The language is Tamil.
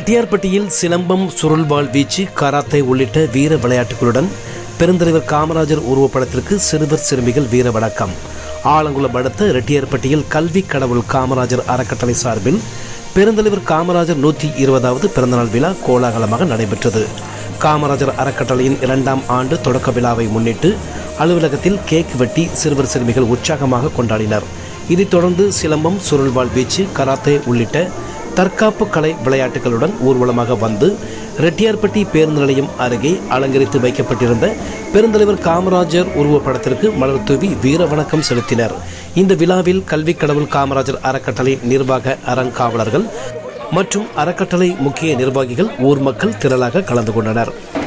ரெட்டியார்பட்டியில் சிலம்பம் சுருள்வாள் வீச்சு கராத்தே உள்ளிட்ட வீர விளையாட்டுகளுடன் பெருந்தலைவர் காமராஜர் உருவப்படத்திற்கு சிறுவர் சிறுமிகள் வீர வணக்கம் ஆலங்குளம் அடுத்த ரெட்டியார்பட்டியில் கல்வி கடவுள் காமராஜர் அறக்கட்டளை சார்பில் பெருந்தலைவர் காமராஜர் நூற்றி இருபதாவது பிறந்தநாள் விழா கோலாகலமாக நடைபெற்றது காமராஜர் அறக்கட்டளையின் இரண்டாம் ஆண்டு தொடக்க விழாவை முன்னிட்டு அலுவலகத்தில் கேக் வெட்டி சிறுவர் சிறுமிகள் உற்சாகமாக கொண்டாடினர் இதைத் தொடர்ந்து சிலம்பம் சுருள்வாள் வீச்சு கராத்தே உள்ளிட்ட தற்காப்பு கலை விளையாட்டுகளுடன் ஊர்வலமாக வந்து ரெட்டியார்பட்டி பேருந்து நிலையம் அருகே அலங்கரித்து வைக்கப்பட்டிருந்த பெருந்தலைவர் காமராஜர் உருவப்படத்திற்கு மலர் தூவி வீர வணக்கம் செலுத்தினர் இந்த விழாவில் கல்வி கடவுள் காமராஜர் அறக்கட்டளை நிர்வாக அறங்காவலர்கள் மற்றும் அறக்கட்டளை முக்கிய நிர்வாகிகள் ஊர் மக்கள் திரளாக கலந்து கொண்டனர்